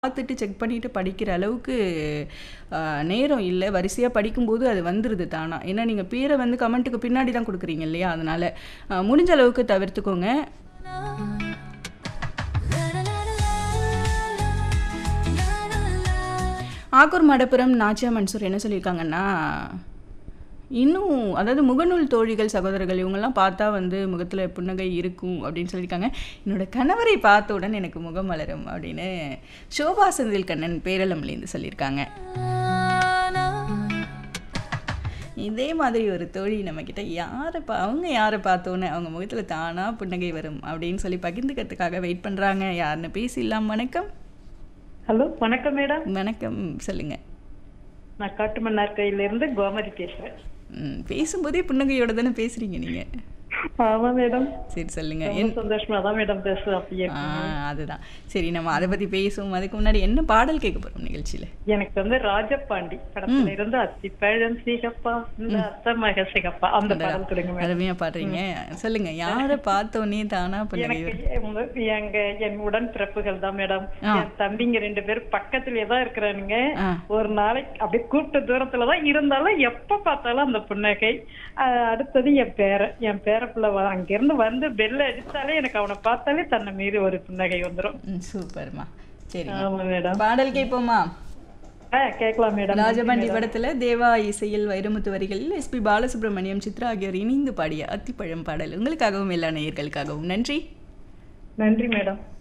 பார்த்துட்டு செக் பண்ணிட்டு படிக்கிற அளவுக்கு அ, நேரம் இல்ல. வரிசையா படிக்கும்போது அது வந்துருது தானா. ஏன்னா நீங்க பேர வந்து கமெண்ட்டுக்கு பின்னாடி தான் குடுக்குறீங்க இல்லையா? அதனால அ, முடிஞ்ச அளவுக்கு தவிர்த்துக்கோங்க. ஆக்கூர் மடப்புரம் நாச்சியா மன்சூர் என்ன சொல்லியிருக்காங்கன்னா, இன்னும் அதாவது முகநூல் தோழிகள், சகோதரர்கள் இவங்கலாம் பார்த்தா வந்து முகத்துல புன்னகை இருக்கும் அப்படின்னு சொல்லியிருக்காங்க. என்னோட கணவரை பார்த்தவுடன் எனக்கு முகம் மலரும் அப்படின்னு ஷோபா செந்தில் கண்ணன் பேரளம்லேருந்து சொல்லியிருக்காங்க. இதே மாதிரி ஒரு தோழி நம்மகிட்ட யார பா அவங்க யார பார்த்தோன்னே அவங்க முகத்துல தானா புன்னகை வரும் அப்படின்னு சொல்லி பகிர்ந்துக்கிறதுக்காக வெயிட் பண்றாங்க. யாருன்னு பேசிடலாம். வணக்கம். ஹலோ வணக்கம் மேடம் வணக்கம். சொல்லுங்க. நான் காட்டுமன்னார் கையிலிருந்து கோமதி பேசுறேன் ம், பேசும்போதே புன்னகையோட தானே பேசுறீங்க நீங்க. ஆமா மேடம் சரி சொல்லுங்க. ரொம்ப என் சந்தோஷமா தான் மேடம் பேசுறேன் அப்படியே ஆ அதுதான். சரி நம்ம அத பத்தி பேசுவோம். அதுக்கு முன்னாடி என்ன பாடல் கேட்க போறோம் நிகழ்ச்சியில? எனக்கு வந்து ராஜபாண்டி படத்துல இருந்து அத்தி பழம் சிகப்பா இந்த அத்தமக சிகப்பா அந்த பாடல் கொடுங்க மேடம் அருமையா பாடுறீங்க. சொல்லுங்க. யார பார்த்தோன்னே தானா புன்னகை எனக்கு வரும்? எங்க- எங்க என் உடன் பிறப்புகள் தான் மேடம் ஆ. என் தம்பிங்க ரெண்டு பேரும் பக்கத்துலயே தான் இருக்கிறானுங்க ஆ. ஒரு நாளைக்கு அப்படியே கூப்பிட்ட தூரத்துல தான் இருந்தாலும் எப்ப பார்த்தாலும் அந்த புன்னகை அஹ் அடுத்தது என் பேரன் என் பேரப்புள்ள அங்கிருந்து வந்து பெல் அடிச்சாலே எனக்கு அவனை பார்த்தாலே தன்னை மீறி ஒரு புன்னகை வந்துரும் ம், சூப்பர்மா. சரிங்க. ஆமா மேடம் பாடல் கேட்போமா? ஆ கேட்கலாம் மேடம் ராஜபாண்டி படத்துல தேவா இசையில் வைரமுத்து வரிகளில் எஸ்பி பாலசுப்ரமணியம் சித்ரா ஆகியோர் இணைந்து பாடிய அத்திப்பழம் பாடல் உங்களுக்காகவும் எல்லா நேயர்களுக்காகவும் நன்றி நன்றி மேடம்